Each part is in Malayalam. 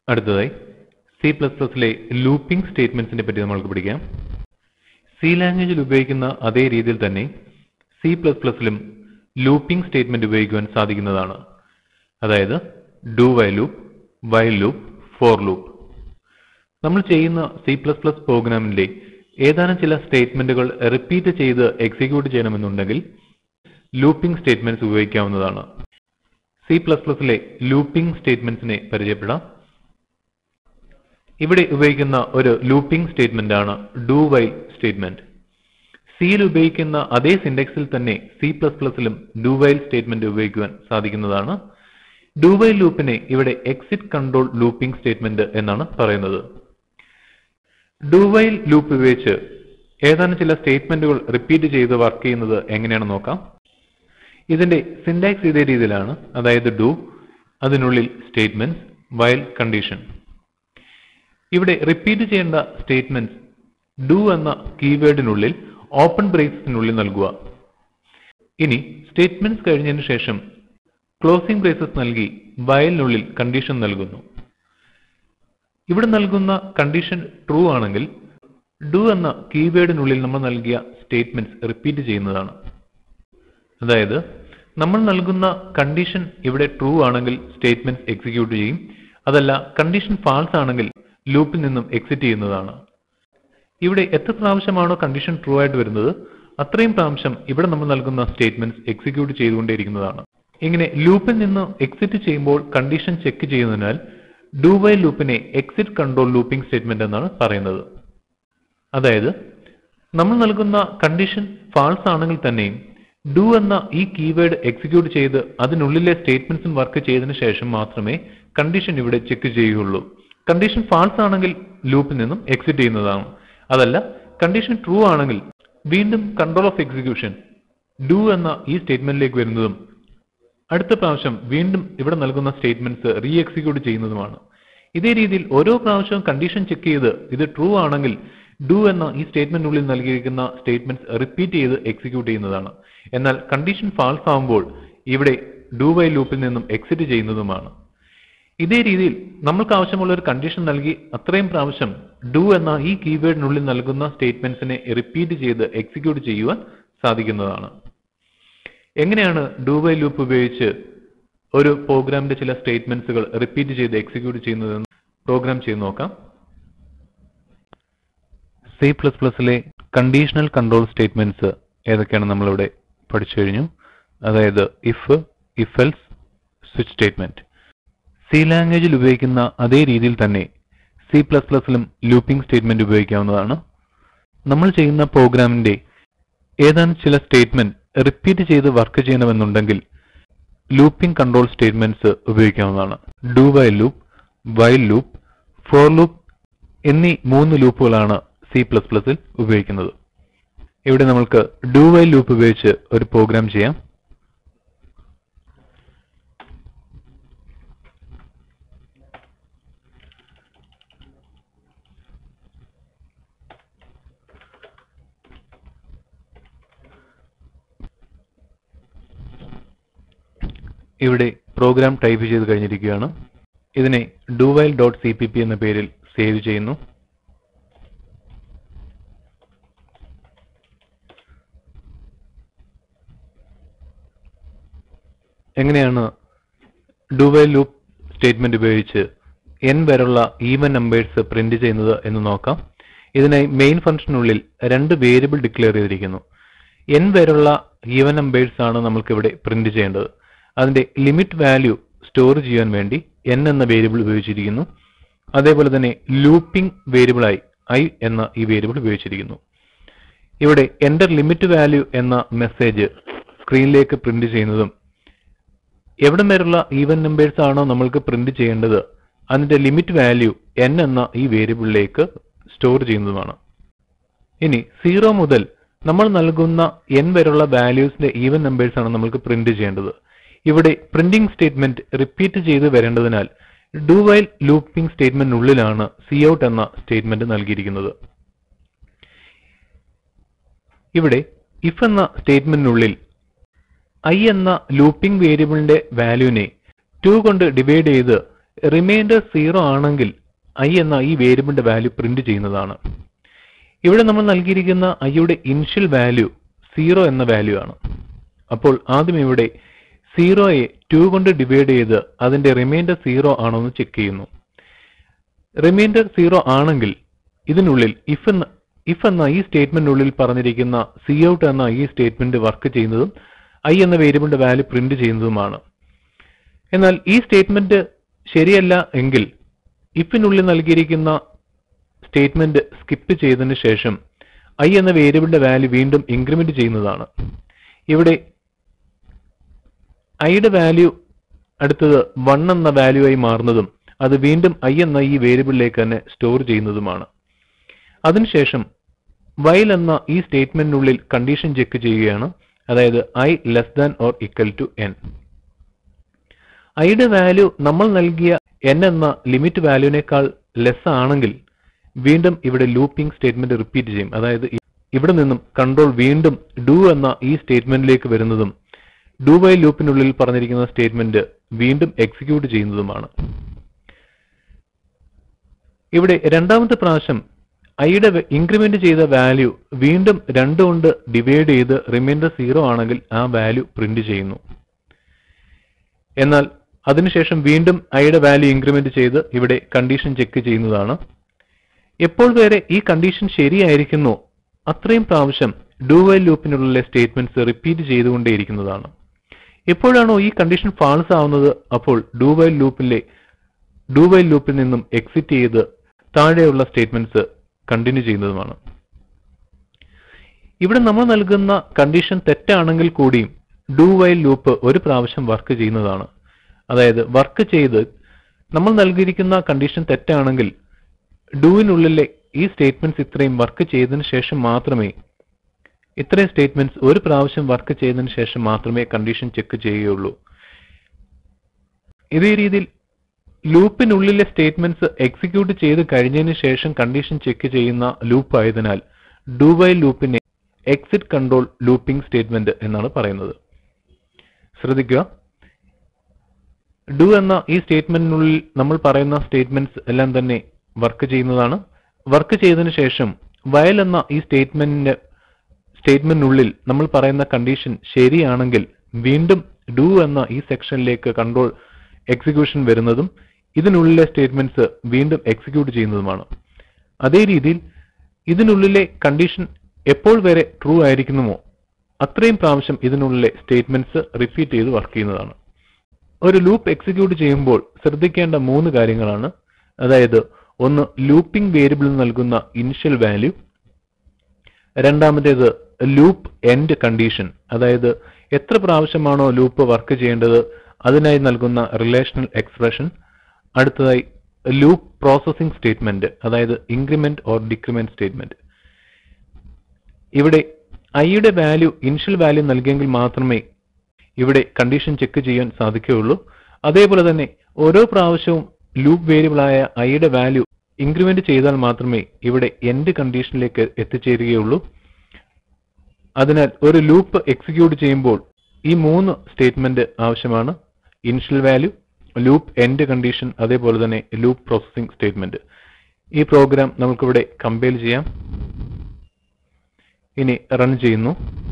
അടുത്തതായി സി പ്ലസ് പ്ലസിലെ ലൂപ്പിംഗ് സ്റ്റേറ്റ്മെന്റ്സിനെ പറ്റി നമ്മൾക്ക് പഠിക്കാം സി ലാംഗ്വേജിൽ ഉപയോഗിക്കുന്ന അതേ രീതിയിൽ തന്നെ സി പ്ലസ് പ്ലസിലും ലൂപ്പിംഗ് സ്റ്റേറ്റ്മെന്റ് ഉപയോഗിക്കുവാൻ സാധിക്കുന്നതാണ് അതായത് do while loop while loop for loop നമ്മൾ ചെയ്യുന്ന സി പ്ലസ് പ്ലസ് പ്രോഗ്രാമിന്റെ ഏതാനും ചില സ്റ്റേറ്റ്മെന്റുകൾ റിപ്പീറ്റ് ചെയ്ത് എക്സിക്യൂട്ട് ചെയ്യണമെന്നുണ്ടെങ്കിൽ ലൂപ്പിംഗ് സ്റ്റേറ്റ്മെന്റ്സ് ഉപയോഗിക്കാവുന്നതാണ് സി പ്ലസ് പ്ലസിലെ ലൂപ്പിംഗ് സ്റ്റേറ്റ്മെന്റ്സിനെ പരിചയപ്പെടാം ഇവിടെ ഉപയോഗിക്കുന്ന ഒരു ലൂപ്പിംഗ് സ്റ്റേറ്റ്മെന്റ് ആണ് ഡു വൈ സ്റ്റേറ്റ്മെന്റ് സിയിൽ ഉപയോഗിക്കുന്ന അതേ സിൻഡെക്സിൽ തന്നെ സി പ്ലസ് പ്ലസിലും ഡു വൈൽ സ്റ്റേറ്റ്മെന്റ് ഉപയോഗിക്കുവാൻ സാധിക്കുന്നതാണ് ഡു വൈൽ ലൂപ്പിനെ ഇവിടെ എക്സിറ്റ് കൺട്രോൾ ലൂപ്പിംഗ് സ്റ്റേറ്റ്മെന്റ് എന്നാണ് പറയുന്നത് ഡു വൈൽ ലൂപ്പ് ഉപയോഗിച്ച് ഏതാനും ചില സ്റ്റേറ്റ്മെന്റുകൾ റിപ്പീറ്റ് ചെയ്ത് വർക്ക് ചെയ്യുന്നത് എങ്ങനെയാണെന്ന് നോക്കാം ഇതിന്റെ സിൻഡാക്സ് ഇതേ രീതിയിലാണ് അതായത് ഡു അതിനുള്ളിൽ സ്റ്റേറ്റ്മെന്റ്സ് വൈൽ കണ്ടീഷൻ ഇവിടെ റിപ്പീറ്റ് ചെയ്യേണ്ട സ്റ്റേറ്റ്മെന്റ്സ് ഡു എന്ന കീവേഡിനുള്ളിൽ ഓപ്പൺ ബ്രേസസിനുള്ളിൽ നൽകുക ഇനി സ്റ്റേറ്റ്മെന്റ്സ് കഴിഞ്ഞതിന് ശേഷം ക്ലോസിംഗ് ബ്രേസസ് നൽകി വയലിനുള്ളിൽ കണ്ടീഷൻ നൽകുന്നു ഇവിടെ നൽകുന്ന കണ്ടീഷൻ ട്രൂ ആണെങ്കിൽ ഡു എന്ന കീവേഡിനുള്ളിൽ നമ്മൾ നൽകിയ സ്റ്റേറ്റ്മെന്റ്സ് റിപ്പീറ്റ് ചെയ്യുന്നതാണ് അതായത് നമ്മൾ നൽകുന്ന കണ്ടീഷൻ ഇവിടെ ട്രൂ ആണെങ്കിൽ സ്റ്റേറ്റ്മെന്റ് എക്സിക്യൂട്ട് ചെയ്യും അതല്ല കണ്ടീഷൻ ഫാൾസ് ആണെങ്കിൽ ലൂപ്പിൽ നിന്നും എക്സിറ്റ് ചെയ്യുന്നതാണ് ഇവിടെ എത്ര പ്രാവശ്യമാണോ കണ്ടീഷൻ ട്രൂ ആയിട്ട് വരുന്നത് അത്രയും പ്രാവശ്യം ഇവിടെ നമ്മൾ നൽകുന്ന സ്റ്റേറ്റ്മെന്റ്സ് എക്സിക്യൂട്ട് ചെയ്തുകൊണ്ടേയിരിക്കുന്നതാണ് ഇങ്ങനെ ലൂപ്പിൽ നിന്ന് എക്സിറ്റ് ചെയ്യുമ്പോൾ കണ്ടീഷൻ ചെക്ക് ചെയ്യുന്നതിനാൽ ഡു വൈ ലൂപ്പിനെ എക്സിറ്റ് കൺട്രോൾ ലൂപ്പിംഗ് സ്റ്റേറ്റ്മെന്റ് എന്നാണ് പറയുന്നത് അതായത് നമ്മൾ നൽകുന്ന കണ്ടീഷൻ ഫാൾസ് ആണെങ്കിൽ തന്നെയും ഡു എന്ന ഈ കീവേഡ് എക്സിക്യൂട്ട് ചെയ്ത് അതിനുള്ളിലെ സ്റ്റേറ്റ്മെന്റ്സും വർക്ക് ചെയ്തതിനു ശേഷം മാത്രമേ കണ്ടീഷൻ ഇവിടെ ചെക്ക് ചെയ്യുകയുള്ളൂ കണ്ടീഷൻ ഫാൾസ് ആണെങ്കിൽ ലൂപ്പിൽ നിന്നും എക്സിറ്റ് ചെയ്യുന്നതാണ് അതല്ല കണ്ടീഷൻ ട്രൂ ആണെങ്കിൽ വീണ്ടും കൺട്രോൾ ഓഫ് എക്സിക്യൂഷൻ ഡു എന്ന ഈ സ്റ്റേറ്റ്മെന്റിലേക്ക് വരുന്നതും അടുത്ത പ്രാവശ്യം വീണ്ടും ഇവിടെ നൽകുന്ന സ്റ്റേറ്റ്മെന്റ്സ് റീ എക്സിക്യൂട്ട് ചെയ്യുന്നതുമാണ് ഇതേ രീതിയിൽ ഓരോ പ്രാവശ്യവും കണ്ടീഷൻ ചെക്ക് ചെയ്ത് ഇത് ട്രൂ ആണെങ്കിൽ ഡു എന്ന ഈ സ്റ്റേറ്റ്മെന്റിനുള്ളിൽ നൽകിയിരിക്കുന്ന സ്റ്റേറ്റ്മെന്റ്സ് റിപ്പീറ്റ് ചെയ്ത് എക്സിക്യൂട്ട് ചെയ്യുന്നതാണ് എന്നാൽ കണ്ടീഷൻ ഫാൾസ് ആവുമ്പോൾ ഇവിടെ ഡു വൈ ലൂപ്പിൽ നിന്നും എക്സിറ്റ് ചെയ്യുന്നതുമാണ് ഇതേ രീതിയിൽ നമ്മൾക്ക് ആവശ്യമുള്ള ഒരു കണ്ടീഷൻ നൽകി അത്രയും പ്രാവശ്യം ഡു എന്ന ഈ കീവേഡിനുള്ളിൽ നൽകുന്ന സ്റ്റേറ്റ്മെന്റ്സിനെ റിപ്പീറ്റ് ചെയ്ത് എക്സിക്യൂട്ട് ചെയ്യുവാൻ സാധിക്കുന്നതാണ് എങ്ങനെയാണ് ഡു ബൈ ലൂപ്പ് ഉപയോഗിച്ച് ഒരു പ്രോഗ്രാമിന്റെ ചില സ്റ്റേറ്റ്മെന്റ്സുകൾ റിപ്പീറ്റ് ചെയ്ത് എക്സിക്യൂട്ട് ചെയ്യുന്നതെന്ന് പ്രോഗ്രാം ചെയ്ത് നോക്കാം സി പ്ലസ് പ്ലസിലെ കണ്ടീഷണൽ കൺട്രോൾ സ്റ്റേറ്റ്മെന്റ്സ് ഏതൊക്കെയാണ് നമ്മളിവിടെ പഠിച്ചു കഴിഞ്ഞു അതായത് if if else switch statement C ലാംഗ്വേജിൽ ഉപയോഗിക്കുന്ന അതേ രീതിയിൽ തന്നെ സി പ്ലസ് പ്ലസിലും ലൂപ്പിംഗ് സ്റ്റേറ്റ്മെന്റ് ഉപയോഗിക്കാവുന്നതാണ് നമ്മൾ ചെയ്യുന്ന പ്രോഗ്രാമിന്റെ ഏതാനും ചില സ്റ്റേറ്റ്മെന്റ് റിപ്പീറ്റ് ചെയ്ത് വർക്ക് ചെയ്യണമെന്നുണ്ടെങ്കിൽ ലൂപ്പിംഗ് കൺട്രോൾ സ്റ്റേറ്റ്മെന്റ്സ് ഉപയോഗിക്കാവുന്നതാണ് do while loop while loop for loop എന്നീ മൂന്ന് ലൂപ്പുകളാണ് സി പ്ലസ് പ്ലസിൽ ഉപയോഗിക്കുന്നത് ഇവിടെ നമ്മൾക്ക് ഡു വൈ ലൂപ്പ് ഉപയോഗിച്ച് ഒരു പ്രോഗ്രാം ചെയ്യാം ഇവിടെ പ്രോഗ്രാം ടൈപ്പ് ചെയ്ത് കഴിഞ്ഞിരിക്കുകയാണ് ഇതിനെ do while dot C P P എന്ന പേരിൽ സേവ് ചെയ്യുന്നു എങ്ങനെയാണ് ഡുവൈൽ ലൂപ്പ് സ്റ്റേറ്റ്മെന്റ് ഉപയോഗിച്ച് n വരെയുള്ള ഈവൻ നമ്പേഴ്സ് പ്രിന്റ് ചെയ്യുന്നത് എന്ന് നോക്കാം ഇതിനായി മെയിൻ ഫംഗ്ഷനുള്ളിൽ രണ്ട് വേരിയബിൾ ഡിക്ലെയർ ചെയ്തിരിക്കുന്നു n വരെയുള്ള ഈവൻ നമ്പേഴ്സ് ആണ് നമ്മൾക്ക് ഇവിടെ പ്രിന്റ് ചെയ്യേണ്ടത് അതിന്റെ ലിമിറ്റ് വാല്യൂ സ്റ്റോർ ചെയ്യാൻ വേണ്ടി n എന്ന വേരിയബിൾ ഉപയോഗിച്ചിരിക്കുന്നു അതേപോലെ തന്നെ ലൂപ്പിംഗ് വേരിയബിളായി i എന്ന ഈ വേരിയബിൾ ഉപയോഗിച്ചിരിക്കുന്നു ഇവിടെ എന്റർ ലിമിറ്റ് വാല്യൂ എന്ന മെസ്സേജ് സ്ക്രീനിലേക്ക് പ്രിന്റ് ചെയ്യുന്നതും എവിടം വരെയുള്ള ഈവൻ നമ്പേഴ്സ് ആണോ നമ്മൾക്ക് പ്രിന്റ് ചെയ്യേണ്ടത് അതിന്റെ ലിമിറ്റ് വാല്യൂ n എന്ന ഈ വേരിയബിളിലേക്ക് സ്റ്റോർ ചെയ്യുന്നതുമാണ് ഇനി സീറോ മുതൽ നമ്മൾ നൽകുന്ന n വരെയുള്ള വാല്യൂസിന്റെ ഈവൻ നമ്പേഴ്സ് ആണ് നമ്മൾക്ക് പ്രിന്റ് ചെയ്യേണ്ടത് ഇവിടെ പ്രിന്റിംഗ് സ്റ്റേറ്റ്മെന്റ് റിപ്പീറ്റ് ചെയ്ത് വരേണ്ടതിനാൽ ഡു വൈൽ ലൂപ്പിംഗ് സ്റ്റേറ്റ്മെന്റിനുള്ളിലാണ് സി ഔട്ട് എന്ന സ്റ്റേറ്റ്മെന്റ് നൽകിയിരിക്കുന്നത് ഇവിടെ ഇഫ് എന്ന സ്റ്റേറ്റ്മെന്റിനുള്ളിൽ i എന്ന ലൂപ്പിംഗ് വേരിയബിളിന്റെ വാല്യൂവിനെ 2 കൊണ്ട് ഡിവൈഡ് ചെയ്ത് റിമൈൻഡർ സീറോ ആണെങ്കിൽ ഐ എന്ന ഈ വേരിയബിളിന്റെ വാല്യൂ പ്രിന്റ് ചെയ്യുന്നതാണ് ഇവിടെ നമ്മൾ നൽകിയിരിക്കുന്ന ഐയുടെ ഇനിഷ്യൽ വാല്യൂ സീറോ എന്ന വാല്യൂ ആണ് അപ്പോൾ ആദ്യം ഇവിടെ സീറോയെ ടു കൊണ്ട് ഡിവൈഡ് ചെയ്ത് അതിന്റെ റിമൈൻഡർ സീറോ ആണോ എന്ന് ചെക്ക് ചെയ്യുന്നു റിമൈൻഡർ സീറോ ആണെങ്കിൽ ഇതിനുള്ളിൽ ഇഫ് എന്ന ഇഫ് എന്ന ഈ സ്റ്റേറ്റ്മെന്റിനുള്ളിൽ പറഞ്ഞിരിക്കുന്ന സി ഔട്ട് എന്ന ഈ സ്റ്റേറ്റ്മെന്റ് വർക്ക് ചെയ്യുന്നതും ഐ എന്ന വേരിയബിളിന്റെ വാല്യൂ പ്രിന്റ് ചെയ്യുന്നതുമാണ് എന്നാൽ ഈ സ്റ്റേറ്റ്മെന്റ് ശരിയല്ല എങ്കിൽ ഇഫിനുള്ളിൽ നൽകിയിരിക്കുന്ന സ്റ്റേറ്റ്മെന്റ് സ്കിപ്പ് ചെയ്തതിന് ശേഷം ഐ എന്ന വേരിയബിളിന്റെ വാല്യൂ വീണ്ടും ഇൻക്രിമെന്റ് ചെയ്യുന്നതാണ് ഇവിടെ ഐയുടെ വാല്യൂ അടുത്തത് വൺ എന്ന വാല്യൂ ആയി മാറുന്നതും അത് വീണ്ടും ഐ എന്ന ഈ വേരിയബിളിലേക്ക് തന്നെ സ്റ്റോർ ചെയ്യുന്നതുമാണ് അതിനുശേഷം വൈൽ എന്ന ഈ സ്റ്റേറ്റ്മെന്റിനുള്ളിൽ കണ്ടീഷൻ ചെക്ക് ചെയ്യുകയാണ് അതായത് I less than or equal to N ഐയുടെ വാല്യൂ നമ്മൾ നൽകിയ എൻ എന്ന ലിമിറ്റ് വാല്യൂവിനേക്കാൾ ലെസ് ആണെങ്കിൽ വീണ്ടും ഇവിടെ ലൂപ്പിംഗ് സ്റ്റേറ്റ്മെന്റ് റിപ്പീറ്റ് ചെയ്യും അതായത് ഇ- ഇവിടെ നിന്നും കൺട്രോൾ വീണ്ടും ഡു എന്ന ഈ സ്റ്റേറ്റ്മെന്റിലേക്ക് വരുന്നതും ഡു വൈ ലൂപ്പിനുള്ളിൽ പറഞ്ഞിരിക്കുന്ന സ്റ്റേറ്റ്മെന്റ് വീണ്ടും എക്സിക്യൂട്ട് ചെയ്യുന്നതുമാണ് ഇവിടെ രണ്ടാമത്തെ പ്രാവശ്യം ഐയുടെ ഇൻക്രിമെന്റ് ചെയ്ത വാല്യൂ വീണ്ടും രണ്ട് കൊണ്ട് ഡിവൈഡ് ചെയ്ത് റിമൈൻഡർ സീറോ ആണെങ്കിൽ ആ വാല്യൂ പ്രിന്റ് ചെയ്യുന്നു എന്നാൽ അതിനുശേഷം വീണ്ടും ഐയുടെ വാല്യൂ ഇൻക്രിമെന്റ് ചെയ്ത് ഇവിടെ കണ്ടീഷൻ ചെക്ക് ചെയ്യുന്നതാണ് എപ്പോൾ വരെ ഈ കണ്ടീഷൻ ശരിയായിരിക്കുന്നു അത്രയും പ്രാവശ്യം ഡു വൈൽ ലൂപ്പിനുള്ള സ്റ്റേറ്റ്മെന്റ്സ് റിപ്പീറ്റ് ചെയ്തുകൊണ്ടേയിരിക്കുന്നതാണ് എപ്പോഴാണോ ഈ കണ്ടീഷൻ ഫാൾസ് ആവുന്നത് അപ്പോൾ ഡു വൈൽ ലൂപ്പിലെ ഡു വൈൽ ലൂപ്പിൽ നിന്നും എക്സിറ്റ് ചെയ്ത് താഴെയുള്ള സ്റ്റേറ്റ്മെന്റ്സ് കണ്ടിന്യൂ ചെയ്യുന്നതുമാണ് ഇവിടെ നമ്മൾ നൽകുന്ന കണ്ടീഷൻ തെറ്റാണെങ്കിൽ കൂടിയും ഡു വൈൽ ലൂപ്പ് ഒരു പ്രാവശ്യം വർക്ക് ചെയ്യുന്നതാണ് അതായത് വർക്ക് ചെയ്ത് നമ്മൾ നൽകിയിരിക്കുന്ന കണ്ടീഷൻ തെറ്റാണെങ്കിൽ ഡൂവിനുള്ളിലെ ഈ സ്റ്റേറ്റ്മെന്റ്സ് ഇത്രയും വർക്ക് ചെയ്തതിന് ശേഷം മാത്രമേ ഇത്രയും സ്റ്റേറ്റ്മെന്റ്സ് ഒരു പ്രാവശ്യം വർക്ക് ചെയ്തതിന് ശേഷം മാത്രമേ കണ്ടീഷൻ ചെക്ക് ചെയ്യുകയുള്ളൂ ഇതേ രീതിയിൽ ലൂപ്പിനുള്ളിലെ സ്റ്റേറ്റ്മെന്റ്സ് എക്സിക്യൂട്ട് ചെയ്ത് കഴിഞ്ഞതിന് ശേഷം കണ്ടീഷൻ ചെക്ക് ചെയ്യുന്ന ലൂപ്പ് ആയതിനാൽ ഡു വൈ ലൂപ്പിനെ എക്സിറ്റ് കൺട്രോൾ ലൂപ്പിംഗ് സ്റ്റേറ്റ്മെന്റ് എന്നാണ് പറയുന്നത് ശ്രദ്ധിക്കുക ഡു എന്ന ഈ സ്റ്റേറ്റ്മെന്റിനുള്ളിൽ നമ്മൾ പറയുന്ന സ്റ്റേറ്റ്മെന്റ്സ് എല്ലാം തന്നെ വർക്ക് ചെയ്യുന്നതാണ് വർക്ക് ചെയ്തതിനു ശേഷം വയൽ എന്ന ഈ സ്റ്റേറ്റ്മെന്റിന്റെ സ്റ്റേറ്റ്മെന്റിനുള്ളിൽ നമ്മൾ പറയുന്ന കണ്ടീഷൻ ശരിയാണെങ്കിൽ വീണ്ടും ഡു എന്ന ഈ സെക്ഷനിലേക്ക് കൺട്രോൾ എക്സിക്യൂഷൻ വരുന്നതും ഇതിനുള്ളിലെ സ്റ്റേറ്റ്മെന്റ്സ് വീണ്ടും എക്സിക്യൂട്ട് ചെയ്യുന്നതുമാണ് അതേ രീതിയിൽ ഇതിനുള്ളിലെ കണ്ടീഷൻ എപ്പോൾ വരെ ട്രൂ ആയിരിക്കുന്നുമോ അത്രയും പ്രാവശ്യം ഇതിനുള്ളിലെ സ്റ്റേറ്റ്മെന്റ്സ് റിപ്പീറ്റ് ചെയ്ത് വർക്ക് ചെയ്യുന്നതാണ് ഒരു ലൂപ്പ് എക്സിക്യൂട്ട് ചെയ്യുമ്പോൾ ശ്രദ്ധിക്കേണ്ട മൂന്ന് കാര്യങ്ങളാണ് അതായത് ഒന്ന് ലൂപ്പിംഗ് വേരിയബിൾ നൽകുന്ന ഇനിഷ്യൽ വാല്യൂ രണ്ടാമത്തേത് ലൂപ്പ് എൻഡ് കണ്ടീഷൻ അതായത് എത്ര പ്രാവശ്യമാണോ ലൂപ്പ് വർക്ക് ചെയ്യേണ്ടത് അതിനായി നൽകുന്ന റിലേഷണൽ എക്സ്പ്രഷൻ അടുത്തതായി ലൂപ്പ് പ്രോസസ്സിംഗ് സ്റ്റേറ്റ്മെന്റ് അതായത് ഇൻക്രിമെന്റ് ഓർ ഡിക്രിമെന്റ് സ്റ്റേറ്റ്മെന്റ് ഇവിടെ ഐയുടെ വാല്യൂ ഇനിഷ്യൽ വാല്യൂ നൽകിയെങ്കിൽ മാത്രമേ ഇവിടെ കണ്ടീഷൻ ചെക്ക് ചെയ്യാൻ സാധിക്കുകയുള്ളൂ അതേപോലെ തന്നെ ഓരോ പ്രാവശ്യവും ലൂപ്പ് വേരിയബിളായ ഐയുടെ വാല്യൂ ഇൻക്രിമെന്റ് ചെയ്താൽ മാത്രമേ ഇവിടെ എൻഡ് കണ്ടീഷനിലേക്ക് എത്തിച്ചേരുകയുള്ളൂ അതിനാൽ ഒരു ലൂപ്പ് എക്സിക്യൂട്ട് ചെയ്യുമ്പോൾ ഈ മൂന്ന് സ്റ്റേറ്റ്മെന്റ് ആവശ്യമാണ് initial value loop end condition അതേപോലെ തന്നെ ലൂപ്പ് പ്രോസസ്സിംഗ് സ്റ്റേറ്റ്മെന്റ് ഈ പ്രോഗ്രാം നമുക്കിവിടെ കമ്പൈൽ ചെയ്യാം ഇനി റൺ ചെയ്യുന്നു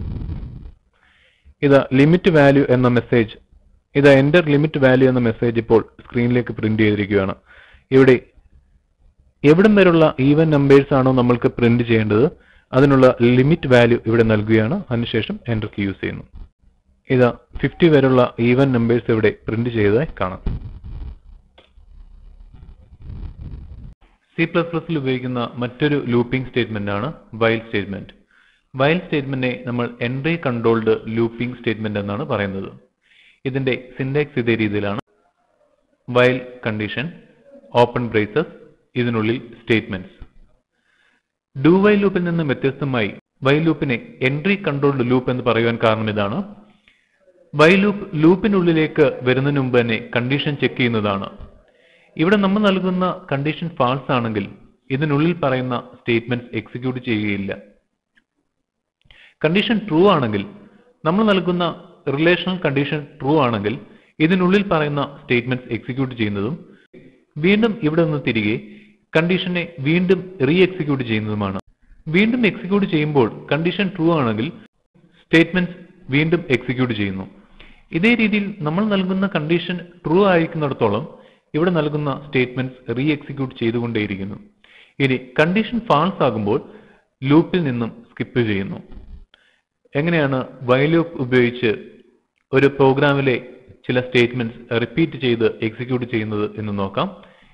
ഇത് ലിമിറ്റ് വാല്യൂ എന്ന മെസ്സേജ് ഇത് എൻ്റർ ലിമിറ്റ് വാല്യൂ എന്ന മെസ്സേജ് ഇപ്പോൾ സ്ക്രീനിലേക്ക് പ്രിന്റ് ചെയ്തിരിക്കുകയാണ് ഇവിടെ എവിടം വരെയുള്ള ഈവൻ നമ്പേഴ്സ് ആണോ നമ്മൾക്ക് പ്രിന്റ് ചെയ്യേണ്ടത് അതിനുള്ള ലിമിറ്റ് വാല്യൂ ഇവിടെ നൽകുകയാണ് അതിനുശേഷം എൻ്റർ കീ യൂസ് ചെയ്യുന്നു ഇത് ഫിഫ്റ്റി വരെയുള്ള ഈവൻ നമ്പേഴ്സ് ഇവിടെ പ്രിന്റ് ചെയ്തതായി കാണാം സി പ്ലസ് പ്ലസിൽ ഉപയോഗിക്കുന്ന മറ്റൊരു ലൂപ്പിംഗ് സ്റ്റേറ്റ്മെന്റ് ആണ് വൈൽ സ്റ്റേറ്റ്മെന്റ് വൈൽ സ്റ്റേറ്റ്മെന്റിനെ നമ്മൾ എൻട്രി കൺട്രോൾഡ് ലൂപ്പിംഗ് സ്റ്റേറ്റ്മെന്റ് എന്നാണ് പറയുന്നത് ഇതിന്റെ സിൻഡാക്സ് ഇതേ രീതിയിലാണ് വൈൽ കണ്ടീഷൻ ഓപ്പൺ ബ്രേസസ് ഇതിനുള്ളിൽ സ്റ്റേറ്റ്മെന്റ്സ് ഡു വൈൽ ലൂപ്പിൽ നിന്ന് വ്യത്യസ്തമായി വൈൽ ലൂപ്പിനെ എൻട്രി കൺട്രോൾഡ് ലൂപ്പ് എന്ന് പറയുവാൻ കാരണം ഇതാണ് വൈൽ ലൂപ്പ് ലൂപ്പിനുള്ളിലേക്ക് വരുന്നതിന് മുമ്പ് തന്നെ കണ്ടീഷൻ ചെക്ക് ചെയ്യുന്നതാണ് ഇവിടെ നമ്മൾ നൽകുന്ന കണ്ടീഷൻ ഫാൾസ് ആണെങ്കിൽ ഇതിനുള്ളിൽ പറയുന്ന സ്റ്റേറ്റ്മെന്റ്സ് എക്സിക്യൂട്ട് ചെയ്യുകയില്ല കണ്ടീഷൻ ട്രൂ ആണെങ്കിൽ നമ്മൾ നൽകുന്ന റിലേഷണൽ കണ്ടീഷൻ ട്രൂ ആണെങ്കിൽ ഇതിനുള്ളിൽ പറയുന്ന സ്റ്റേറ്റ്മെന്റ്സ് എക്സിക്യൂട്ട് ചെയ്യുന്നതും വീണ്ടും ഇവിടെ നിന്ന് തിരികെ കണ്ടീഷനെ വീണ്ടും റീ എക്സിക്യൂട്ട് ചെയ്യുന്നതുമാണ് വീണ്ടും എക്സിക്യൂട്ട് ചെയ്യുമ്പോൾ കണ്ടീഷൻ ട്രൂ ആണെങ്കിൽ സ്റ്റേറ്റ്മെന്റ്സ് വീണ്ടും എക്സിക്യൂട്ട് ചെയ്യുന്നു ഇതേ രീതിയിൽ നമ്മൾ നൽകുന്ന കണ്ടീഷൻ ട്രൂ ആയിരിക്കുന്നിടത്തോളം ഇവിടെ നൽകുന്ന സ്റ്റേറ്റ്മെന്റ്സ് റീ എക്സിക്യൂട്ട് ചെയ്തുകൊണ്ടേയിരിക്കുന്നു ഇനി കണ്ടീഷൻ ഫാൾസ് ആകുമ്പോൾ ലൂപ്പിൽ നിന്നും സ്കിപ്പ് ചെയ്യുന്നു എങ്ങനെയാണ് വൈൽ ലൂപ്പ് ഉപയോഗിച്ച് ഒരു പ്രോഗ്രാമിലെ ചില സ്റ്റേറ്റ്മെന്റ്സ് റിപ്പീറ്റ് ചെയ്ത് എക്സിക്യൂട്ട് ചെയ്യുന്നത് എന്ന് നോക്കാം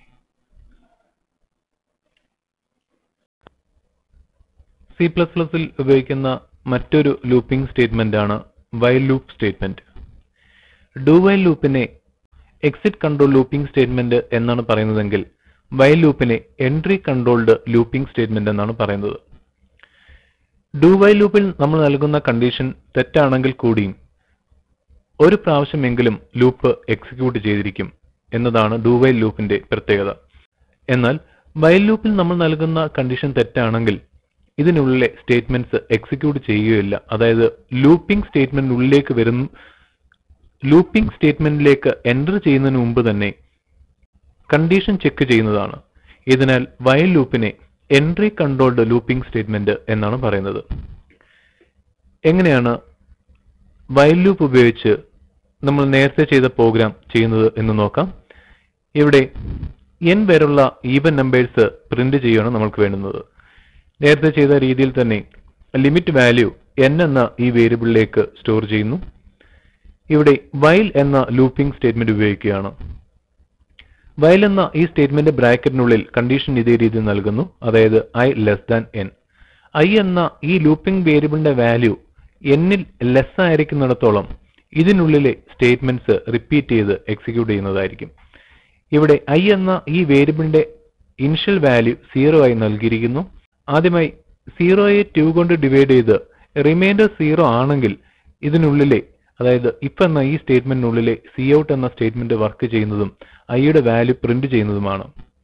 സി പ്ലസ് പ്ലസിൽ ഉപയോഗിക്കുന്ന മറ്റൊരു ലൂപ്പിംഗ് സ്റ്റേറ്റ്മെന്റ് ആണ് while loop statement do while ലൂപ്പിനെ എക്സിറ്റ് കൺട്രോൾ ലൂപ്പിംഗ് സ്റ്റേറ്റ്മെന്റ് എന്നാണ് പറയുന്നതെങ്കിൽ വൈൽ ലൂപ്പിനെ എൻട്രി കൺട്രോൾഡ് ലൂപ്പിംഗ് സ്റ്റേറ്റ്മെന്റ് എന്നാണ് പറയുന്നത് ഡു വൈൽ ലൂപ്പിൽ നമ്മൾ നൽകുന്ന കണ്ടീഷൻ തെറ്റാണെങ്കിൽ കൂടിയും ഒരു പ്രാവശ്യമെങ്കിലും ലൂപ്പ് എക്സിക്യൂട്ട് ചെയ്തിരിക്കും എന്നതാണ് ഡു വൈൽ ലൂപ്പിന്റെ പ്രത്യേകത എന്നാൽ വൈൽ ലൂപ്പിൽ നമ്മൾ നൽകുന്ന കണ്ടീഷൻ തെറ്റാണെങ്കിൽ ഇതിനുള്ളിലെ സ്റ്റേറ്റ്മെന്റ്സ് എക്സിക്യൂട്ട് ചെയ്യുകയില്ല അതായത് ലൂപ്പിംഗ് സ്റ്റേറ്റ്മെന്റിനുള്ളിലേക്ക് വരുന്ന ലൂപ്പിംഗ് സ്റ്റേറ്റ്മെന്റിലേക്ക് എൻ്റർ ചെയ്യുന്നതിന് മുമ്പ് തന്നെ കണ്ടീഷൻ ചെക്ക് ചെയ്യുന്നതാണ് ഇതിനാൽ വൈൽ ലൂപ്പിനെ എൻട്രി കൺട്രോൾഡ് ലൂപ്പിംഗ് സ്റ്റേറ്റ്മെന്റ് എന്നാണ് പറയുന്നത് എങ്ങനെയാണ് വൈൽ ലൂപ്പ് ഉപയോഗിച്ച് നമ്മൾ നേരത്തെ ചെയ്ത പ്രോഗ്രാം ചെയ്യുന്നത് എന്ന് നോക്കാം ഇവിടെ n വരെയുള്ള ഈവൻ നമ്പേഴ്സ് പ്രിന്റ് ചെയ്യുകയാണ് നമ്മൾക്ക് വേണ്ടുന്നത് നേരത്തെ ചെയ്ത രീതിയിൽ തന്നെ ലിമിറ്റ് വാല്യൂ n എന്ന ഈ വേരിയബിളിലേക്ക് സ്റ്റോർ ചെയ്യുന്നു ഇവിടെ വൈൽ എന്ന ലൂപ്പിംഗ് സ്റ്റേറ്റ്മെന്റ് ഉപയോഗിക്കുകയാണ് വൈൽ എന്ന ഈ സ്റ്റേറ്റ്മെന്റ് ബ്രാക്കറ്റിനുള്ളിൽ കണ്ടീഷൻ ഇതേ രീതിയിൽ നൽകുന്നു അതായത് I less than N I എന്ന ഈ ലൂപ്പിംഗ് വേരിയബിളിന്റെ വാല്യൂ എന്നിൽ ലെസ് ആയിരിക്കുന്നിടത്തോളം ഇതിനുള്ളിലെ സ്റ്റേറ്റ്മെന്റ്സ് റിപ്പീറ്റ് ചെയ്ത് എക്സിക്യൂട്ട് ചെയ്യുന്നതായിരിക്കും ഇവിടെ ഐ എന്ന ഈ വേരിയബിളിന്റെ ഇനിഷ്യൽ വാല്യൂ സീറോ ആയി നൽകിയിരിക്കുന്നു ആദ്യമായി സീറോയെ ടു കൊണ്ട് ഡിവൈഡ് ചെയ്ത് റിമൈൻഡർ സീറോ ആണെങ്കിൽ ഇതിനുള്ളിലെ അതായത് ഇഫ് എന്ന ഈ സ്റ്റേറ്റ്മെന്റിനുള്ളിലെ സി ഔട്ട് എന്ന സ്റ്റേറ്റ്മെന്റ് വർക്ക് ചെയ്യുന്നതും ഐയുടെ വാല്യൂ പ്രിന്റ് ചെയ്യുന്നതുമാണ്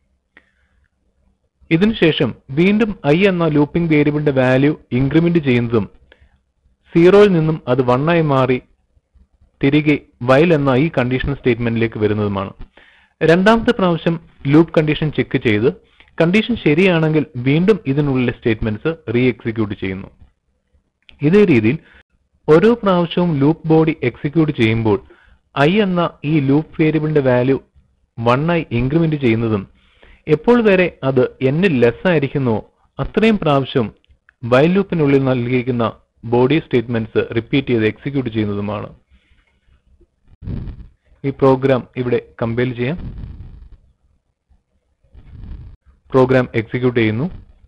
ഇതിനുശേഷം വീണ്ടും ഐ എന്ന ലൂപ്പിംഗ് വേരിയബിളിന്റെ വാല്യൂ ഇൻക്രിമെന്റ് ചെയ്യുന്നതും സീറോയിൽ നിന്നും അത് വൺ ആയി മാറി തിരികെ വൈൽ എന്ന ഈ കണ്ടീഷണൽ സ്റ്റേറ്റ്മെന്റിലേക്ക് വരുന്നതുമാണ് രണ്ടാമത്തെ പ്രാവശ്യം ലൂപ്പ് കണ്ടീഷൻ ചെക്ക് ചെയ്ത് കണ്ടീഷൻ ശരിയാണെങ്കിൽ വീണ്ടും ഇതിനുള്ളിലെ സ്റ്റേറ്റ്മെന്റ്സ് റീ എക്സിക്യൂട്ട് ചെയ്യുന്നു ഇതേ രീതിയിൽ ഓരോ പ്രാവശ്യവും ലൂപ്പ് ബോഡി എക്സിക്യൂട്ട് ചെയ്യുമ്പോൾ ഐ എന്ന ഈ ലൂപ്പ് വേരിയബിളിന്റെ വാല്യൂ വൺ ആയി ഇൻക്രിമെന്റ് ചെയ്യുന്നതും എപ്പോൾ വരെ അത് എന്നിൽ ലെസ് ആയിരിക്കുന്നുവോ അത്രയും പ്രാവശ്യം വൈൽ ലൂപ്പിനുള്ളിൽ നൽകിയിരിക്കുന്ന ബോഡി സ്റ്റേറ്റ്മെന്റ്സ് റിപ്പീറ്റ് ചെയ്ത് എക്സിക്യൂട്ട് ചെയ്യുന്നതുമാണ് ഈ പ്രോഗ്രാം ഇവിടെ കമ്പൈൽ ചെയ്യാം പ്രോഗ്രാം എക്സിക്യൂട്ട് ചെയ്യുന്നു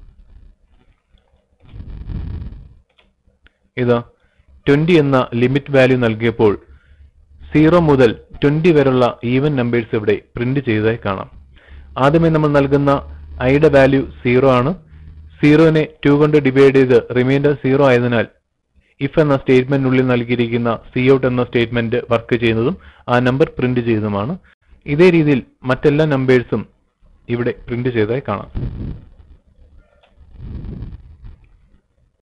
ഇതാ ട്വന്റി എന്ന ലിമിറ്റ് വാല്യൂ നൽകിയപ്പോൾ സീറോ മുതൽ ട്വന്റി വരെയുള്ള ഈവൻ നമ്പേഴ്സ് ഇവിടെ പ്രിന്റ് ചെയ്തതായി കാണാം ആദ്യമേ നമ്മൾ നൽകുന്ന ഐയുടെ വാല്യൂ സീറോ ആണ് സീറോനെ ടു കൊണ്ട് ഡിവൈഡ് ചെയ്ത് റിമൈൻഡർ സീറോ ആയതിനാൽ ഇഫ് എന്ന സ്റ്റേറ്റ്മെന്റിനുള്ളിൽ നൽകിയിരിക്കുന്ന സി ഔട്ട് എന്ന സ്റ്റേറ്റ്മെന്റ് വർക്ക് ചെയ്യുന്നതും ആ നമ്പർ പ്രിന്റ് ചെയ്യുന്നതുമാണ് ഇതേ രീതിയിൽ മറ്റെല്ലാ നമ്പേഴ്സും ഇവിടെ പ്രിന്റ് ചെയ്തതായി കാണാം